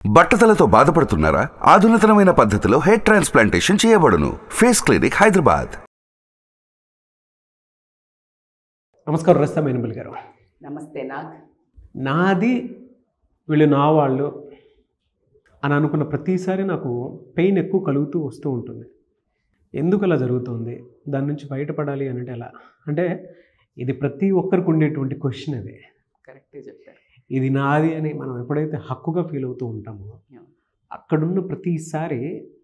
బట్టతలతో బాధపడుతున్నారా ఆధునితనమైన పద్ధతిలో హెయిర్ ట్రాన్స్ప్లాంటేషన్ చేయబడును ఫేస్ క్లినిక్ హైదరాబాద్ నమస్కారం రస్తా మేనబల్ గారు నమస్తే నాగ్ నాది వీళ్ళు నా వాళ్ళు అని అనుకున్న ప్రతిసారి నాకు పెయిన్ ఎక్కువ కలుగుతూ వస్తూ ఉంటుంది ఎందుకు అలా జరుగుతుంది దాని నుంచి బయటపడాలి అంటే ఎలా అంటే ఇది ప్రతి ఒక్కరికి ఉండేటువంటి క్వశ్చన్ అది కరెక్టే చెప్పారు ఇది నాది అని మనం ఎప్పుడైతే హక్కుగా ఫీల్ అవుతూ ఉంటామో అక్కడున్న ప్రతిసారి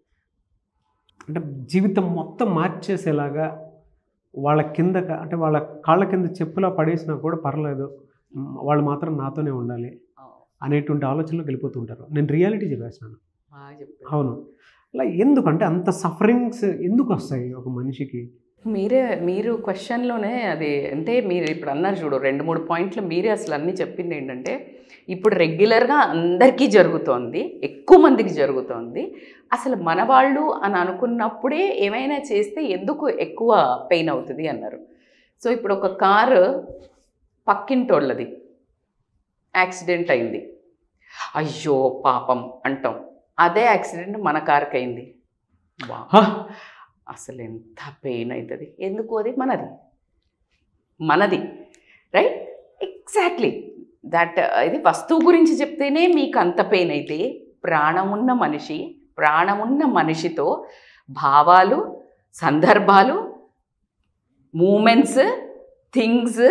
అంటే జీవితం మొత్తం మార్చేసేలాగా వాళ్ళ కింద అంటే వాళ్ళ కాళ్ళ కింద చెప్పులా పడేసినా కూడా పర్లేదు మ్, వాళ్ళు మాత్రం నాతోనే ఉండాలి అనేటువంటి ఆలోచనలోకి వెళ్ళిపోతుంటారు నేను రియాలిటీ చెప్పేస్తున్నాను బాగా చెప్పారు అవును అలా ఎందుకంటే అంత సఫరింగ్స్ ఎందుకు వస్తాయి ఒక మనిషికి మీరే మీరు క్వశ్చన్లోనే అది అంటే మీరు ఇప్పుడు అన్నారు చూడు రెండు మూడు పాయింట్లు మీరే అసలు అన్నీ చెప్పింది ఏంటంటే ఇప్పుడు రెగ్యులర్గా అందరికీ జరుగుతోంది ఎక్కువ మందికి జరుగుతోంది అసలు మన వాళ్ళు అని అనుకున్నప్పుడే ఏమైనా చేస్తే ఎందుకు ఎక్కువ పెయిన్ అవుతుంది అన్నారు సో ఇప్పుడు ఒక కారు పక్కింటోళ్ళది యాక్సిడెంట్ అయింది అయ్యో పాపం అంటాం అదే యాక్సిడెంట్ మన కార్కి అయింది వా హా! అసలు ఎంత పెయిన్ అవుతుంది ఎందుకు అది మనది మనది రైట్ ఎగ్జాక్ట్లీ దట్ ఇది వస్తువు గురించి చెప్తేనే మీకు అంత పెయిన్ అయితే ప్రాణమున్న మనిషి ప్రాణమున్న మనిషితో భావాలు సందర్భాలు మూమెంట్స్ థింగ్స్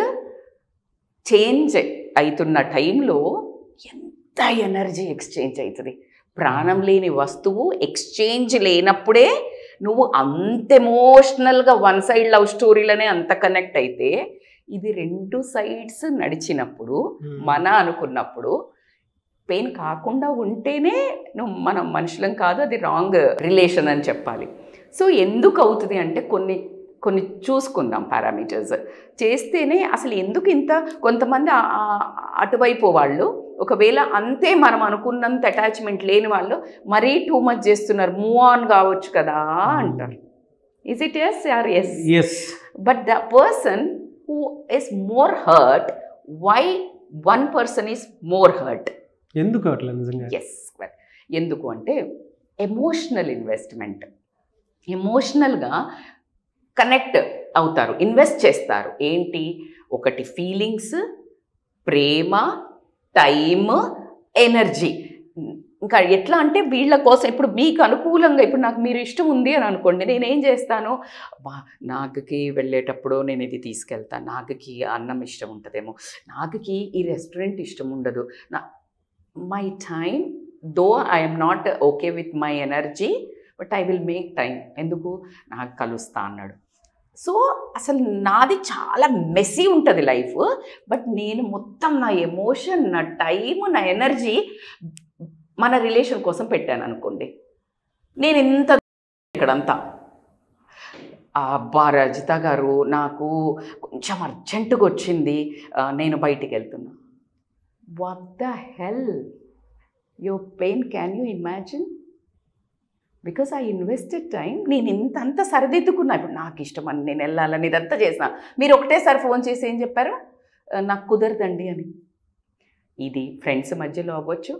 చేంజ్ అవుతున్న టైంలో ఎంత ఎనర్జీ ఎక్స్చేంజ్ అవుతుంది ప్రాణం లేని వస్తువు ఎక్స్చేంజ్ లేనప్పుడే నువ్వు అంత ఎమోషనల్గా వన్ సైడ్ లవ్ స్టోరీలోనే అంత కనెక్ట్ అయితే ఇది రెండు సైడ్స్ నడిచినప్పుడు మన అనుకున్నప్పుడు పెయిన్ కాకుండా ఉంటేనే నువ్వు మనం మనుషులం కాదు అది రాంగ్ రిలేషన్ అని చెప్పాలి సో ఎందుకు అవుతుంది అంటే కొన్ని కొన్ని చూసుకుందాం పారామీటర్స్ చేస్తేనే అసలు ఎందుకు ఇంత కొంతమంది ఆ- ఆ- అటువైపు వాళ్ళు ఒకవేళ అంతే మనం అనుకున్నంత అటాచ్మెంట్ లేని వాళ్ళు మరీ టూ మచ్ చేస్తున్నారు మూవ్ ఆన్ కావచ్చు కదా అంటారు is it yes or yes yes but the person who is more hurt why one person is more hurt ఎందుకు అట్లా నిజంగా ఎస్ ఎందుకు అంటే ఎమోషనల్ ఇన్వెస్ట్మెంట్ ఎమోషనల్గా కనెక్ట్ అవుతారు ఇన్వెస్ట్ చేస్తారు ఏంటి ఒకటి ఫీలింగ్స్ ప్రేమ టైమ్ ఎనర్జీ ఇంకా ఎట్లా అంటే వీళ్ళ కోసం ఇప్పుడు మీకు అనుకూలంగా ఇప్పుడు నాకు మీరు ఇష్టం ఉంది అని అనుకోండి నేను ఏం చేస్తాను బా నాగుకి వెళ్ళేటప్పుడు నేను ఇది తీసుకెళ్తాను నాగుకి అన్నం ఇష్టం ఉంటుందేమో నాగుకి ఈ రెస్టారెంట్ ఇష్టం ఉండదు నా my time though I'm not okay with my energy but I will make time ఎందుకు నాకు కలుస్తా అన్నాడు సో అసలు నాది చాలా మెస్సీ ఉంటుంది లైఫ్ బట్ నేను మొత్తం నా ఎమోషన్ నా టైం నా ఎనర్జీ మన రిలేషన్ కోసం పెట్టాను అనుకోండి నేను ఇంత ఇక్కడంతా ఆ అబ్బా రజిత గారు నాకు కొంచెం అర్జెంటుగా వచ్చింది ఆ, నేను బయటికి వెళ్తున్నా what the hell your pain can you imagine because I invested time నేను ఇంత అంత సరిదిద్దుకున్నా ఇప్పుడు నాకు ఇష్టం అని నేను వెళ్ళాలని ఇదంతా చేసిన మీరు ఒకటేసారి ఫోన్ చేసి ఏం చెప్పారు "ఆ, నాకు కుదరదండి అని ఇది ఫ్రెండ్స్ మధ్యలో అవ్వచ్చు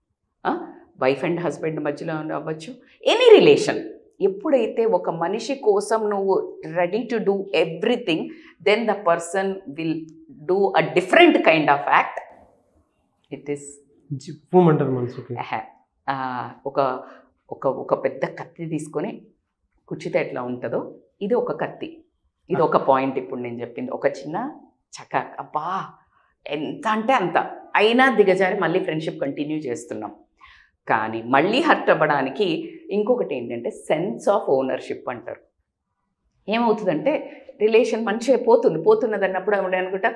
వైఫ్ అండ్ హస్బెండ్ మధ్యలో అవ్వచ్చు ఎనీ రిలేషన్ ఎప్పుడైతే ఒక మనిషి కోసం నువ్వు ready to do everything then the person will do a different kind of act it is జిప్పుమంటారు మనసుకి ఒక ఒక ఒక పెద్ద కత్తి తీసుకొని కుచ్చితే ఎట్లా ఉంటుందో ఇది ఒక కత్తి ఇది ఒక పాయింట్ ఇప్పుడు నేను చెప్పింది ఒక చిన్న చక అబ్బా ఎంత అంటే అంత అయినా దిగజారి మళ్ళీ ఫ్రెండ్షిప్ కంటిన్యూ చేస్తున్నాం కానీ మళ్ళీ హర్ట్ అవ్వడానికి ఇంకొకటి ఏంటంటే సెన్స్ ఆఫ్ ఓనర్షిప్ అంటారు ఏమవుతుందంటే రిలేషన్ మంచిగా పోతుంది పోతున్నది అన్నప్పుడు ఏమిటి అనుకుంటా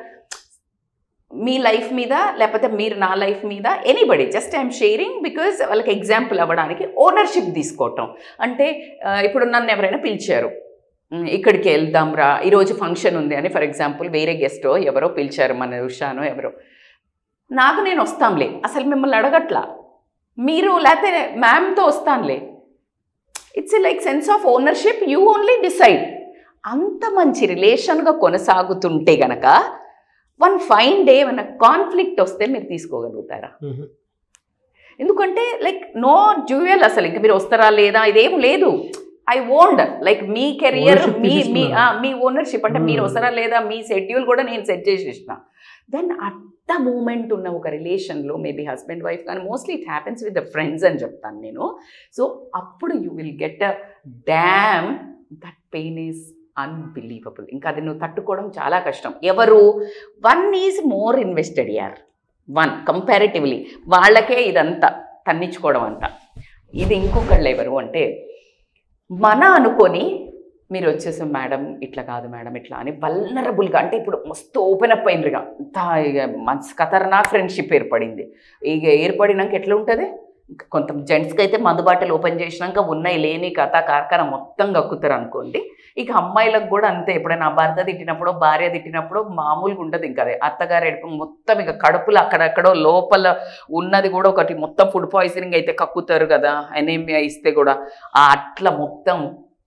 మీ లైఫ్ మీద లేకపోతే మీరు నా లైఫ్ మీద anybody just I'm sharing because వాళ్ళకి ఎగ్జాంపుల్ అవ్వడానికి ఓనర్షిప్ తీసుకోవటం అంటే ఆ, ఇప్పుడు నన్ను ఎవరైనా పిలిచారు ఉమ్, ఇక్కడికి వెళ్దాం రా ఈరోజు ఫంక్షన్ ఉంది అని ఫర్ ఎగ్జాంపుల్ వేరే గెస్టో ఎవరో పిలిచారు మన ఉషానో ఎవరో నాకు నేను వస్తాంలే అసలు మిమ్మల్ని అడగట్లా మీరు లేకపోతే మ్యామ్తో వస్తానులే it's like sense of ownership you only decide అంత మంచి రిలేషన్గా కొనసాగుతుంటే గనక వన్ ఫైన్ డే ఏమైనా కాన్ఫ్లిక్ట్ వస్తే మీరు తీసుకోగలుగుతారా ఎందుకంటే లైక్ నో డ్యూయల్ అసలు ఇంకా మీరు వస్తారా లేదా ఇదేం లేదు ఐ ఓన్డ్ లైక్ మీ కెరియర్ Ownership మీ మీ తీసేసుకున్నారు. ఆ, మీ ఓనర్షిప్ అంటే మీరు Hmm. వస్తారా లేదా మీ షెడ్యూల్ కూడా నేను సెట్ చేసేసిన దెన్ అట్ ద మూమెంట్ ఉన్న ఒక రిలేషన్లో మేబీ హస్బెండ్ వైఫ్ కానీ mostly it happens with the friends అని చెప్తాను నేను సో అప్పుడు you will get a damn that pain is unbelievable ఇంకా అది నువ్వు తట్టుకోవడం చాలా కష్టం ఎవరు వన్ ఈజ్ మోర్ ఇన్వెస్టెడ్ యార్ వన్ కంపారిటివ్లీ వాళ్ళకే ఇదంతా తన్నించుకోవడం అంతా ఇది ఇంకొకళ్ళు ఎవరు అంటే మన అనుకొని మీరు వచ్చేసి మేడం ఇట్లా కాదు మేడం ఇట్లా అని వల్నరబుల్గా అంటే ఇప్పుడు మస్తు ఓపెన్ అప్ అయినరుగా అంతా ఇక మంచి ఖతర్నాక్ ఫ్రెండ్షిప్ ఏర్పడింది ఇక ఏర్పడినాక ఎట్లా ఉంటుంది ఇంకా కొంత జెంట్స్కి అయితే మందు బాటలు ఓపెన్ చేసినాక ఉన్నాయి లేని కథ కార్ఖాన మొత్తం కక్కుతారు అనుకోండి ఇక అమ్మాయిలకు కూడా అంతే ఎప్పుడైనా భర్త తిట్టినప్పుడు భార్య తిట్టినప్పుడు మామూలుగా ఉంటుంది ఇంకా అదే అత్తగారు ఎడుపు మొత్తం ఇక కడుపులో అక్కడెక్కడో లోపల ఉన్నది కూడా ఒకటి మొత్తం ఫుడ్ పాయిజనింగ్ అయితే కక్కుతారు కదా ఎనేమియా ఇస్తే కూడా ఆ అట్లా మొత్తం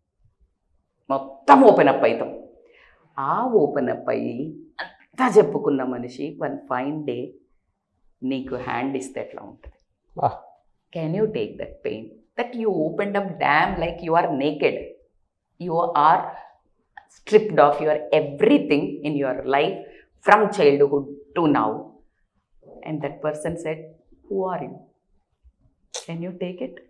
మొత్తం ఓపెన్ అప్ అవుతాం ఆ ఓపెన్ అప్ అయ్యి అంతా చెప్పుకున్న మనిషి వన్ ఫైన్ డే నీకు హ్యాండ్ ఇస్తే ఎట్లా ఉంటుంది Ah. Can you take that pain that you open up damn like you are naked you are stripped off your everything in your life from childhood to now and that person set who are you can you take it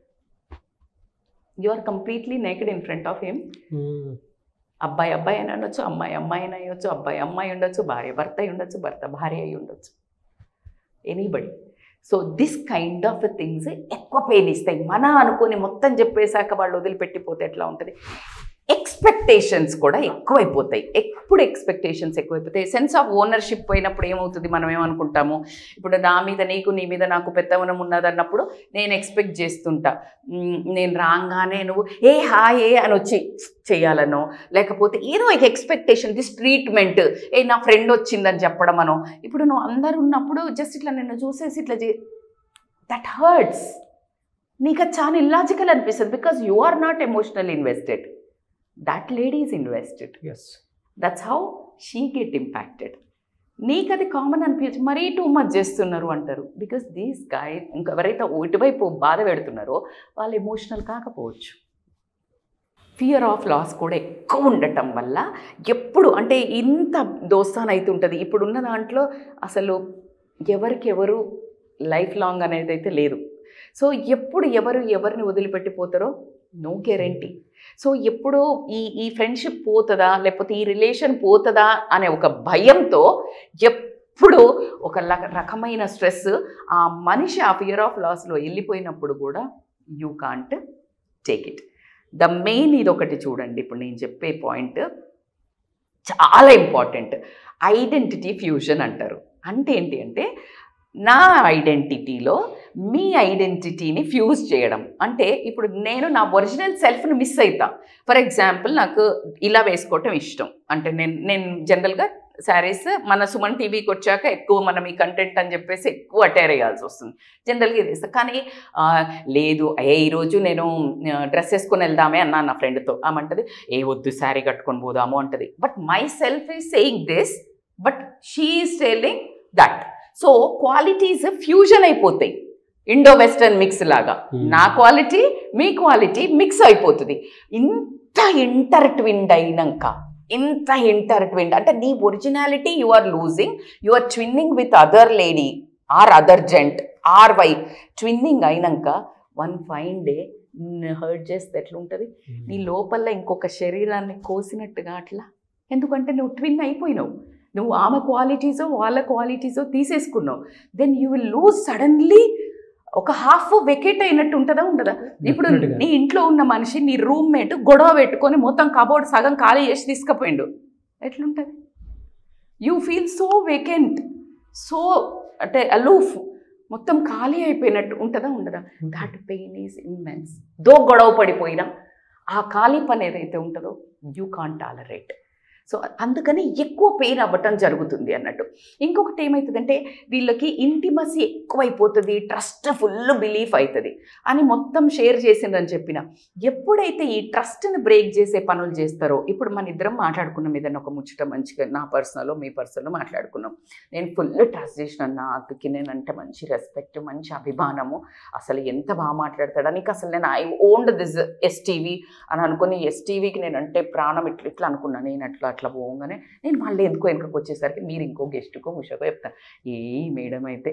you are completely naked in front of him అబ్బాయి అబ్బాయి అని అనొచ్చు అమ్మాయి అమ్మాయి అని అయ్యొచ్చు అబ్బాయి అమ్మాయి ఉండొచ్చు భార్య భర్త అయి ఉండొచ్చు భర్త భార్య అయి ఉండొచ్చు anybody so this kind of things ఎక్కువ పెయిన్ ఇస్తాయి మన అనుకొని మొత్తం చెప్పేశాక వాళ్ళు వదిలిపెట్టిపోతే ఎట్లా ఉంటుంది ఎక్స్పెక్టేషన్స్ కూడా ఎక్కువైపోతాయి ఎప్పుడు ఎక్స్పెక్టేషన్స్ ఎక్కువైపోతాయి సెన్స్ ఆఫ్ ఓనర్షిప్ పోయినప్పుడు ఏమవుతుంది మనం ఏమనుకుంటాము ఇప్పుడు నా మీద నీకు నీ మీద నాకు పెద్దవనం ఉన్నదన్నప్పుడు నేను ఎక్స్పెక్ట్ చేస్తుంటా మ్, నేను రాగానే నువ్వు ఏ హాయ్ ఏ అని వచ్చి చెయ్యాలనో లేకపోతే ఏదో ఒక ఎక్స్పెక్టేషన్ దిస్ ట్రీట్మెంట్ ఏ నా ఫ్రెండ్ వచ్చిందని చెప్పడం అనో ఇప్పుడు నువ్వు అందరు ఉన్నప్పుడు జస్ట్ ఇట్లా నిన్ను చూసేసి ఇట్లా చే దట్ హర్ట్స్ నీకు అది చాలా ఇల్లాజికల్ అనిపిస్తుంది because you are not emotional invested that lady is invested yes that's how she get impacted నీకు అది కామన్ అనిపించచ్చు మరీ టూ మచ్ చేస్తున్నారు అంటారు బికాస్ దీస్ గాయ ఇంకెవరైతే ఇటువైపు బాధ పెడుతున్నారో వాళ్ళు ఎమోషనల్ కాకపోవచ్చు ఫియర్ ఆఫ్ లాస్ కూడా ఎక్కువ ఉండటం వల్ల ఎప్పుడు అంటే ఇంత దోస్తాన్ అవుతుంటుంది ఇప్పుడున్న దాంట్లో అసలు ఎవరికి ఎవరు లైఫ్ లాంగ్ అనేది అయితే లేదు సో ఎప్పుడు ఎవరు ఎవరిని వదిలిపెట్టిపోతారో నో గ్యారంటీ సో ఎప్పుడు ఈ ఈ ఫ్రెండ్షిప్ పోతుందా లేకపోతే ఈ రిలేషన్ పోతుందా అనే ఒక భయంతో ఎప్పుడు ఒక ల- రకమైన స్ట్రెస్ ఆ మనిషి ఆ ఫియర్ ఆఫ్ లాస్లో వెళ్ళిపోయినప్పుడు కూడా you can't take it the main ఇది ఒకటి చూడండి ఇప్పుడు నేను చెప్పే పాయింట్ చాలా ఇంపార్టెంట్ ఐడెంటిటీ ఫ్యూజన్ అంటారు అంటే ఏంటి అంటే నా ఐడెంటిటీలో మీ ఐడెంటిటీని ఫ్యూజ్ చేయడం అంటే ఇప్పుడు నేను నా ఒరిజినల్ సెల్ఫ్ని మిస్ అవుతా ఫర్ ఎగ్జాంపుల్ నాకు ఇలా వేసుకోవటం ఇష్టం అంటే నేను నేను జనరల్గా శారీస్ మన సుమన్ టీవీకి వచ్చాక ఎక్కువ మనం ఈ కంటెంట్ అని చెప్పేసి ఎక్కువ అటైర్ అయ్యాల్సి వస్తుంది జనరల్గా ఇది ఇస్తాను కానీ ఆ, లేదు ఏ ఈరోజు నేను డ్రెస్ వేసుకొని వెళ్దామే అన్నా నా ఫ్రెండ్తో ఆమంటది ఏ వద్దు శారీ కట్టుకొని పోదాము అంటది but my self is saying this but she is telling that so qualities fusion అయిపోతాయి ఇండో వెస్టర్న్ మిక్స్ లాగా Hmm. నా క్వాలిటీ మీ క్వాలిటీ మిక్స్ అయిపోతుంది ఇంత ఇంటర్ ట్విండ్ అయినాక ఇంత ఇంటర్ ట్విండ్ అంటే నీ originality you are losing you are twinning with other lady or other gent or wife twinning అయినాక వన్ ఫైన్ డే హర్ట్ చేస్తే ఎట్లుంటుంది నీ లోపల ఇంకొక శరీరాన్ని కోసినట్టుగా అట్లా ఎందుకంటే నువ్వు ట్విన్ అయిపోయినావు నువ్వు ఆమె క్వాలిటీసో వాళ్ళ క్వాలిటీసో తీసేసుకున్నావు then you will lose suddenly ఒక హాఫ్ వెకేట్ అయినట్టు ఉంటుందా ఉండదా ఇప్పుడు Definitely గా. నీ ఇంట్లో ఉన్న మనిషి నీ రూమ్మేట్ గొడవ పెట్టుకొని మొత్తం కబోర్డ్ సగం ఖాళీ చేసి తీసుకుపోయిండు ఎట్లుంటుంది you feel so vacant so అంటే అలూఫ్ మొత్తం ఖాళీ అయిపోయినట్టు ఉంటుందా ఉండదా that pain is immense though గొడవ పడిపోయినా ఆ ఖాళీ పని ఏదైతే ఉంటుందో యూ కాన్ టాలరేట్ సో అందుకని ఎక్కువ పెయిన్ అవ్వటం జరుగుతుంది అన్నట్టు ఇంకొకటి ఏమవుతుందంటే వీళ్ళకి ఇంటిమసీ ఎక్కువైపోతుంది ట్రస్ట్ ఫుల్ బిలీఫ్ అవుతుంది అని మొత్తం షేర్ చేసిండ్రని చెప్పిన ఎప్పుడైతే ఈ ట్రస్ట్ని బ్రేక్ చేసే పనులు చేస్తారో ఇప్పుడు మన ఇద్దరం మాట్లాడుకున్నాం ఏదైనా ఒక ముచ్చట మంచిగా నా పర్సనల్ మీ పర్సనల్ మాట్లాడుకున్నాం నేను ఫుల్ ట్రస్ట్ చేసిన నా అక్కకి నేనంటే మంచి రెస్పెక్ట్ మంచి అభిమానము అసలు ఎంత బాగా మాట్లాడతాడా నీకు అసలు నేను ఐ ఓన్డ్ దిస్ ఎస్టీవీ అని అనుకుని ఎస్టీవీకి నేను అంటే ప్రాణం ఇట్లా ఇట్లా అనుకున్నాను నేను అట్లా అట్లా పోగానే నేను మళ్ళీ ఎందుకో వెనుకకు వచ్చేసరికి మీరు ఇంకో గెస్ట్కో ముషకో చెప్తాను ఏ మేడం అయితే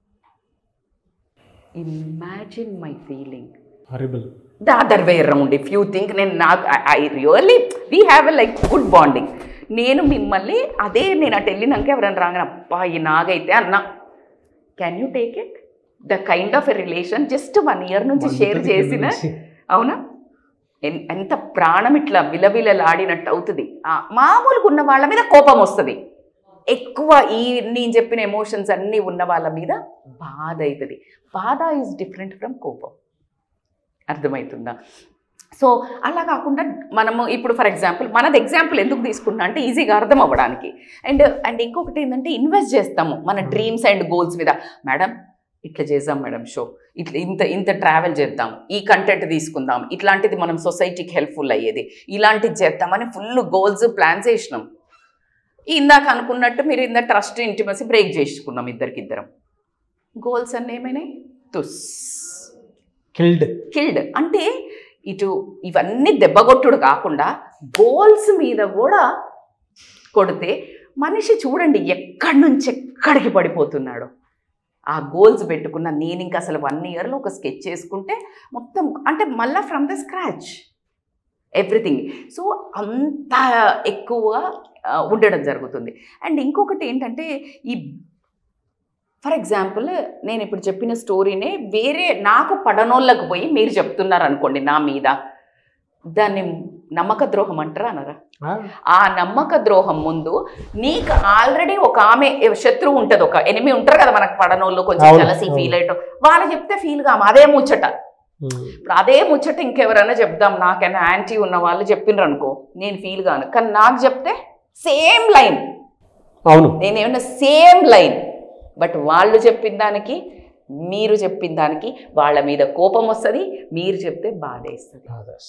imagine my feeling horrible the other way around if you think నేను నాకు I really we have a like good bonding నేను మిమ్మల్ని అదే నేను అటు వెళ్ళినాక ఎవరైనా రాగానే అబ్బా ఈ నాగైతే అన్నా can you take it the kind of a relation just one year నుంచి షేర్ చేసిన అవునా ఎన్- ఎంత ప్రాణం ఇట్లా విలవిలలాడినట్టు అవుతుంది ఆ, మామూలుగా ఉన్న వాళ్ళ మీద కోపం వస్తుంది ఎక్కువ ఈ నేను చెప్పిన ఎమోషన్స్ అన్నీ ఉన్న వాళ్ళ మీద బాధ అవుతుంది బాధ ఈజ్ డిఫరెంట్ ఫ్రమ్ కోపం అర్థమవుతుందా సో అలా కాకుండా మనము ఇప్పుడు ఫర్ ఎగ్జాంపుల్ మనది ఎగ్జాంపుల్ ఎందుకు తీసుకున్నా అంటే ఈజీగా అర్థం అవ్వడానికి అండ్ అండ్ ఇంకొకటి ఏంటంటే ఇన్వెస్ట్ చేస్తాము మన డ్రీమ్స్ అండ్ గోల్స్ మీద మేడం ఇట్లా చేద్దాం మేడం షో ఇట్లా ఇంత ఇంత ట్రావెల్ చేద్దాం ఈ కంటెంట్ తీసుకుందాం ఇట్లాంటిది మనం సొసైటీకి హెల్ప్ఫుల్ అయ్యేది ఇలాంటిది చేద్దామని ఫుల్ గోల్స్ ప్లాన్స్ వేసినాం ఇందాక అనుకున్నట్టు మీరు ఇంత ట్రస్ట్ ఇంటిమసి బ్రేక్ చేసుకున్నాం ఇద్దరికిద్దరం గోల్స్ అన్నీ ఏమైనాయి తుస్ కిల్డ్ కిల్డ్ అంటే ఇటు ఇవన్నీ దెబ్బగొట్టుడు కాకుండా గోల్స్ మీద కూడా కొడితే మనిషి చూడండి ఎక్కడి నుంచి ఎక్కడికి పడిపోతున్నాడు ఆ గోల్స్ పెట్టుకున్న నేను ఇంకా అసలు వన్ ఇయర్లో ఒక స్కెచ్ చేసుకుంటే మొత్తం అంటే మళ్ళీ from the scratch everything so అంత ఎక్కువ ఆ, ఉండడం జరుగుతుంది అండ్ ఇంకొకటి ఏంటంటే ఈ ఫర్ ఎగ్జాంపుల్ నేను ఇప్పుడు చెప్పిన స్టోరీనే వేరే నాకు పడనోళ్ళకు పోయి మీరు చెప్తున్నారు అనుకోండి నా మీద దాన్ని నమ్మక ద్రోహం అంటారా అనరా ఆ నమ్మక ద్రోహం ముందు నీకు ఆల్రెడీ ఒక ఆమె శత్రువు ఉంటుంది ఒక ఎనిమి ఉంటారు కదా మనకు పడనోళ్ళు కొంచెం అవును, జలసి అవును. ఫీల్ అయ్యటం వాళ్ళు చెప్తే ఫీల్ కాము అదే ముచ్చట ఇప్పుడు అదే ముచ్చట ఇంకెవరైనా చెప్దాం నాకైనా యాంటీ ఉన్న వాళ్ళు చెప్పిండ్రు అనుకో నేను ఫీల్ కాను కానీ నాకు చెప్తే సేమ్ లైన్ అవును నేనేమన్నా సేమ్ లైన్ బట్ వాళ్ళు చెప్పిన దానికి మీరు చెప్పిన దానికి వాళ్ళ మీద కోపం వస్తుంది మీరు చెప్తే బాధ వేస్తుంది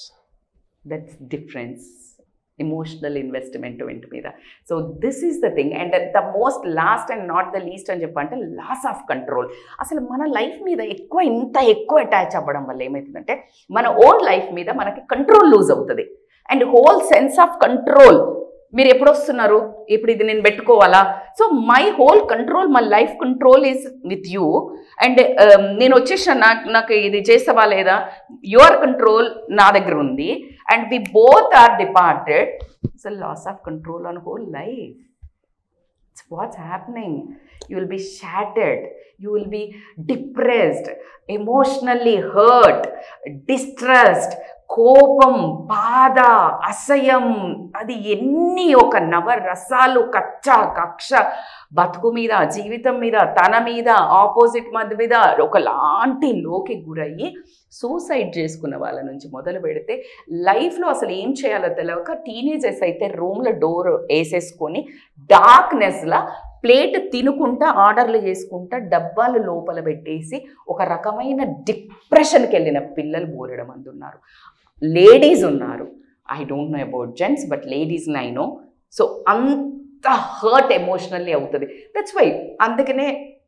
దట్స్ డిఫరెన్స్ ఎమోషనల్ ఇన్వెస్ట్మెంట్ మీద so this is the thing and the most last and not the least అని చెప్పంటే లాస్ ఆఫ్ కంట్రోల్ అసలు మన లైఫ్ మీద ఎక్కువ ఇంత ఎక్కువ అటాచ్ అవ్వడం వల్ల ఏమవుతుందంటే మన ఓన్ లైఫ్ మీద మనకి కంట్రోల్ లూజ్ అవుతుంది and whole sense of control మీరు ఎప్పుడు వస్తున్నారు ఇప్పుడు ఇది నేను పెట్టుకోవాలా so my whole control my life control is with you and నేను వచ్చేసిన నాకు నాకు ఇది చేసావా లేదా యువర్ కంట్రోల్ నా దగ్గర ఉంది and we both are departed it's a loss of control on whole life it's what's happening you will be shattered you will be depressed emotionally hurt distressed కోపం బాధ అసహ్యం అది ఎన్ని ఒక నవరసాలు కచ్చ కక్ష బతుకు మీద జీవితం మీద తన మీద ఆపోజిట్ మధ్య మీద ఒకలాంటి లోకి గురయ్యి సూసైడ్ చేసుకున్న వాళ్ళ నుంచి మొదలు పెడితే లైఫ్లో అసలు ఏం చేయాలో తెలియక టీనేజర్స్ అయితే రూమ్లో డోర్ వేసేసుకొని డార్క్నెస్లా ప్లేట్ తినుకుంటా ఆర్డర్లు చేసుకుంటా డబ్బాలు లోపల పెట్టేసి ఒక రకమైన డిప్రెషన్కి వెళ్ళిన పిల్లలు బోరడం మంది ఉన్నారు లేడీస్ ఉన్నారు I don't know about gents but ladies I know so అంత హర్ట్ ఎమోషనల్లీ అవుతుంది దట్స్ వై అందుకనే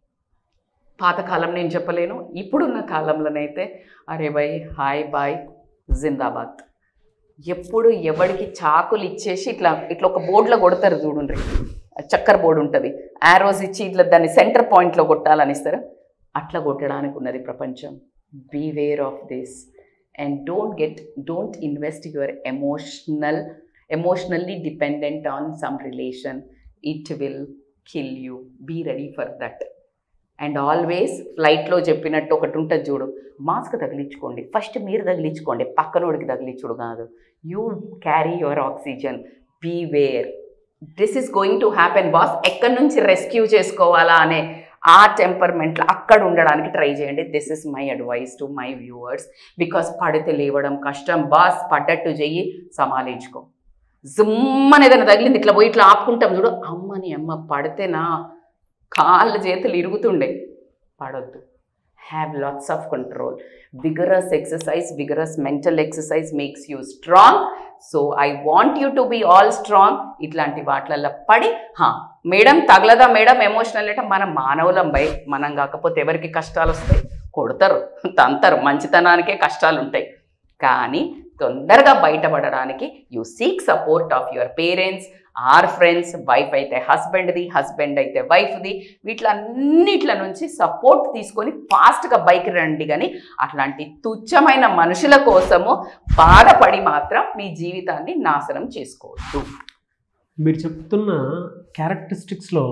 పాతకాలం నేను చెప్పలేను ఇప్పుడున్న కాలంలోనైతే అరే బై హాయ్ బాయ్ జిందాబాద్ ఎప్పుడు ఎవడికి చాకులు ఇచ్చేసి ఇట్లా ఇట్లా ఒక బోర్డులో కొడతారు చూడండి చక్కర బోర్డు ఉంటుంది ఆరోస్ ఇచ్చి ఇట్లా దాన్ని సెంటర్ పాయింట్లో కొట్టాలని ఇస్తారు అట్లా కొట్టడానికి ఉన్నది ప్రపంచం beware of this and don't get don't invest your emotional emotionally dependent on some relation it will kill you be ready for that and always ఫ్లైట్లో చెప్పినట్టు ఒకటి ఉంటుంది చూడు మాస్క్ తగిలించుకోండి ఫస్ట్ మీరు తగిలించుకోండి పక్కనోడికి తగిలించుడు కాదు you carry your oxygen beware this is going to happen boss ఎక్కడి నుంచి రెస్క్యూ చేసుకోవాలా అనే ఆ టెంపర్మెంట్లో అక్కడ ఉండడానికి ట్రై చేయండి this is my advice to my viewers because పడితే లేవడం కష్టం బాస్ పడ్డట్టు చెయ్యి సమాలించుకో జుమ్మని ఏదైనా తగిలింది ఇట్లా పోయి ఇట్లా ఆపుకుంటాం చూడు అమ్మని అమ్మ పడితేనా కాళ్ళ చేతులు ఇరుగుతుండే పడొద్దు have lots of control vigorous exercise vigorous mental exercise makes you strong so I want you to be all strong ఇట్లాంటి వాటిలల్లో పడి హా మేడం తగలదా మేడం ఎమోషనల్ అంటే మనం మానవులం బై మనం కాకపోతే ఎవరికి కష్టాలు వస్తాయి కొడతారు తంతారు మంచితనానికే కష్టాలు ఉంటాయి కానీ తొందరగా బయటపడడానికి you seek support of your parents or friends wife అయితే హస్బెండ్ది హస్బెండ్ అయితే వైఫ్ది వీటిలన్నిట్ల నుంచి సపోర్ట్ తీసుకొని ఫాస్ట్గా బైక్ రండి కానీ అట్లాంటి తుచ్చమైన మనుషుల కోసము బాధపడి మాత్రం మీ జీవితాన్ని నాశనం చేసుకోవద్దు మీరు చెప్తున్న క్యారెక్టరిస్టిక్స్లో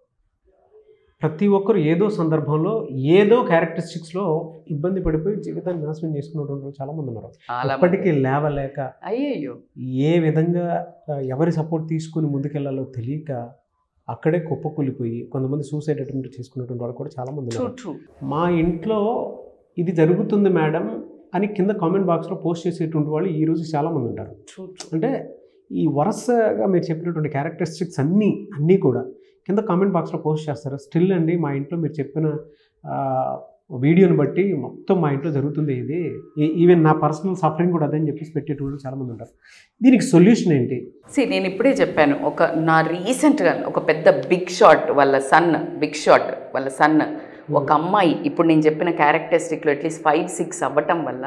ప్రతి ఒక్కరు ఏదో సందర్భంలో ఏదో క్యారెక్టరిస్టిక్స్లో ఇబ్బంది పడిపోయి జీవితాన్ని నాశనం చేసుకున్నటువంటి వాళ్ళు చాలామంది ఉన్నారు చాలా ఇప్పటికీ లేవలేక అయ్యయ్యో ఏ విధంగా ఆ, ఎవరి సపోర్ట్ తీసుకుని ముందుకెళ్లాలో తెలియక అక్కడే కుప్పకూలిపోయి కొంతమంది సూసైడ్ అటెంప్ట్ చేసుకున్నటువంటి వాళ్ళు కూడా చాలామంది ట్రూ ఉన్నారు ట్రూ మా ఇంట్లో ఇది జరుగుతుంది మేడం అని కింద కామెంట్ బాక్స్లో పోస్ట్ చేసేటువంటి వాళ్ళు ఈ రోజు చాలామంది ఉంటారు ట్రూ ట్రూ అంటే ఈ వరుసగా మీరు చెప్పినటువంటి క్యారెక్టరిస్టిక్స్ అన్నీ అన్నీ కూడా కింద కామెంట్ బాక్స్లో పోస్ట్ చేస్తారు స్టిల్ అండి మా ఇంట్లో మీరు చెప్పిన ఆ, వీడియోని బట్టి మొత్తం మా ఇంట్లో జరుగుతుంది ఇది ఈ- ఈవెన్ నా పర్సనల్ సఫరింగ్ కూడా అదని చెప్పేసి పెట్టేటువంటి చాలామంది ఉంటారు దీనికి సొల్యూషన్ ఏంటి సి నేను ఇప్పుడే చెప్పాను ఒక నా రీసెంట్గా ఒక పెద్ద బిగ్ షాట్ వాళ్ళ సన్ బిగ్ షాట్ వాళ్ళ సన్ ఒక అమ్మాయి ఇప్పుడు నేను చెప్పిన క్యారెక్టరిస్టిక్లో అట్లీస్ట్ ఫైవ్ సిక్స్ అవ్వటం వల్ల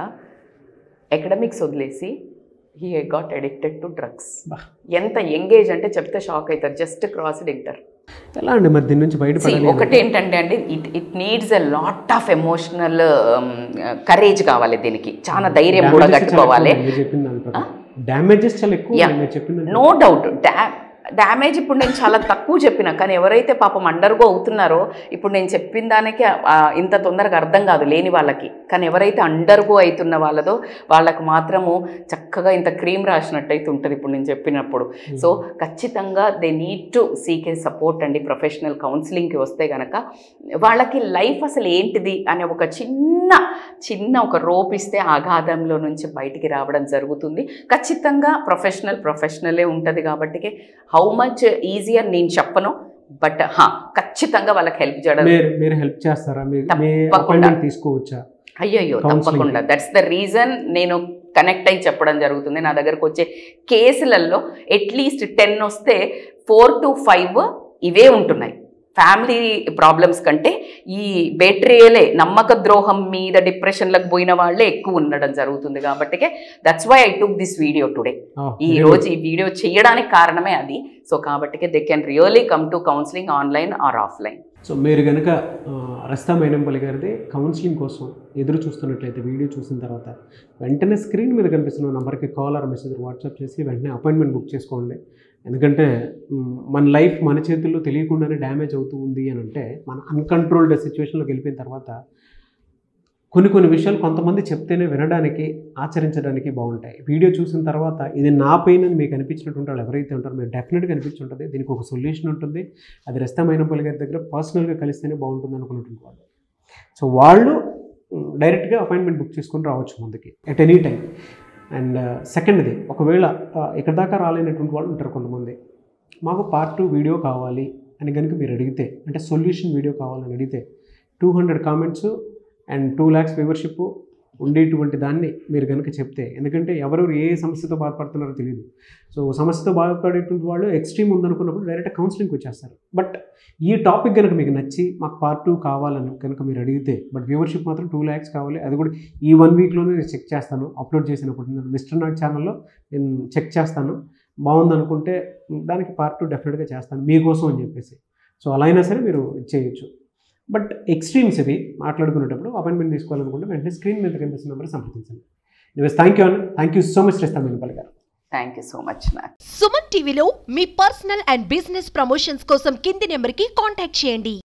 ఎకడమిక్స్ వదిలేసి he got addicted to drugs బా. ఎంత ఎంగేజ్ అంటే చెప్తే షాక్ అవుతారు జస్ట్ క్రాస్డ్ ఇంటర్ ఎలా అండి మరి దీని నుంచి See, బయటపడాలి ఒకటి ఏంటంటే అండి it it needs a lot of emotional courage కావాలి దీనికి చాలా ధైర్యం కూడా Damages చాలా కట్టుకోవాలి ఎక్కువ మీరు చెప్పిన దాని ప్రకారం. డ్యామేజెస్ చాలా ఎక్కువ Yeah. ఉన్నాయి మీరు చెప్పింది నో డౌట్ డ్యా డ్యామేజ్ ఇప్పుడు నేను చాలా తక్కువ చెప్పిన కానీ ఎవరైతే పాపం అండర్గో అవుతున్నారో ఇప్పుడు నేను చెప్పిన దానికి ఆ, ఇంత తొందరగా అర్థం కాదు లేని వాళ్ళకి కానీ ఎవరైతే అండర్గో అవుతున్న వాళ్ళదో వాళ్ళకు మాత్రము చక్కగా ఇంత క్రీమ్ రాసినట్టు అయితే ఉంటుంది ఇప్పుడు నేను చెప్పినప్పుడు సో ఖచ్చితంగా they need to seek a support అండి ప్రొఫెషనల్ కౌన్సిలింగ్కి వస్తే కనుక వాళ్ళకి లైఫ్ అసలు ఏంటిది అనే ఒక చిన్న చిన్న ఒక రోప్ ఇస్తే ఆఘాతంలో నుంచి బయటికి రావడం జరుగుతుంది ఖచ్చితంగా ప్రొఫెషనల్ ప్రొఫెషనలే ఉంటుంది కాబట్టి హౌ మచ్ ఈజియర్ నేను చెప్పను బట్ హా ఖచ్చితంగా వాళ్ళకి హెల్ప్ చేయడం మీరు మీరు హెల్ప్ చేస్తారా మీరు మీ తప్పకుండా. అపాయింట్మెంట్ తీసుకోవచ్చా అయ్యయ్యో Counseling. తప్పకుండా దట్స్ ద రీజన్ నేను కనెక్ట్ అయి చెప్పడం జరుగుతుంది నా దగ్గరకు వచ్చే కేసులలో అట్లీస్ట్ టెన్ వస్తే ఫోర్ టు ఫైవ్ ఇవే ఉంటున్నాయి ఫ్యామిలీ ప్రాబ్లమ్స్ కంటే ఈ బెట్రియలే నమ్మక ద్రోహం మీద డిప్రెషన్లకు పోయిన వాళ్ళే ఎక్కువ ఉండడం జరుగుతుంది కాబట్టి that's why I took this video today Oh, ఈ very రోజు ఈ వీడియో చేయడానికి కారణమే అది సో కాబట్టి they can really come to counseling online or offline so మీరు కనుక రస్తా మైనంపల్లి గారిది కౌన్సిలింగ్ కోసం ఎదురు చూస్తున్నట్లయితే వీడియో చూసిన తర్వాత వెంటనే స్క్రీన్ మీద కనిపిస్తున్న నెంబర్కి కాల్ ఆర్ మెసేజ్ వాట్సాప్ చేసి వెంటనే అపాయింట్మెంట్ బుక్ చేసుకోండి ఎందుకంటే మ్, మన లైఫ్ మన చేతుల్లో తెలియకుండానే డ్యామేజ్ అవుతూ ఉంది అని అంటే మన అన్కంట్రోల్డ్ సిచ్యువేషన్లోకి వెళ్ళిపోయిన తర్వాత కొన్ని కొన్ని విషయాలు కొంతమంది చెప్తేనే వినడానికి ఆచరించడానికి బాగుంటాయి వీడియో చూసిన తర్వాత ఇది నా పెయిన్ అని మీకు అనిపించినటువంటి వాళ్ళు ఎవరైతే ఉంటారో మీరు డెఫినెట్గా అనిపించి ఉంటుంది దీనికి ఒక సొల్యూషన్ ఉంటుంది అది రెస్తా మైనపల్లి గారి దగ్గర పర్సనల్గా కలిస్తేనే బాగుంటుంది అనుకున్నటువంటి వాళ్ళు సో వాళ్ళు డైరెక్ట్గా అపాయింట్మెంట్ బుక్ చేసుకొని రావచ్చు ముందుకి ఎట్ ఎనీ టైం అండ్ సెకండ్ది ఒకవేళ ఆ, ఇక్కడ దాకా రాలేనటువంటి వాళ్ళు ఉంటారు కొంతమంది మాకు పార్ట్ టూ వీడియో కావాలి అని కనుక మీరు అడిగితే అంటే సొల్యూషన్ వీడియో కావాలని అడిగితే two hundred comments and two lakhs membership ఉండేటువంటి దాన్ని మీరు కనుక చెప్తే ఎందుకంటే ఎవరెవరు ఏ సమస్యతో బాధపడుతున్నారో తెలియదు సో సమస్యతో బాధపడేటువంటి వాళ్ళు ఎక్స్ట్రీమ్ ఉందనుకున్నప్పుడు డైరెక్ట్ కౌన్సిలింగ్కి వచ్చేస్తారు బట్ ఈ టాపిక్ కనుక మీకు నచ్చి మాకు పార్ట్ టూ కావాలని కనుక మీరు అడిగితే బట్ వ్యూవర్షిప్ మాత్రం టూ ల్యాక్స్ కావాలి అది కూడా ఈ వన్ వీక్లోనే నేను చెక్ చేస్తాను అప్లోడ్ చేసినప్పుడు నేను మిస్టర్ నాట్ ఛానల్లో నేను చెక్ చేస్తాను బాగుందనుకుంటే దానికి పార్ట్ టూ డెఫినెట్గా చేస్తాను మీకోసం అని చెప్పేసి సో అలా అయినా సరే మీరు చేయొచ్చు బట్ ఎక్స్ట్రీమ్స్ ఇవి మాట్లాడుకునేటప్పుడు అపాయింట్మెంట్ తీసుకోవాలనుకుంటే వెంటనే స్క్రీన్ మీద కనిపిస్తున్న నెంబర్ సంప్రదించండి నివేస్ థ్యాంక్ యూ అన్న థ్యాంక్ యూ సో మచ్ శ్రేస్తాం వెనుపల్లి గారు థ్యాంక్ యూ సో మచ్ నాకు సుమన్ టీవీలో మీ పర్సనల్ అండ్ బిజినెస్ ప్రమోషన్స్ కోసం కింది నెంబర్కి కాంటాక్ట్ చేయండి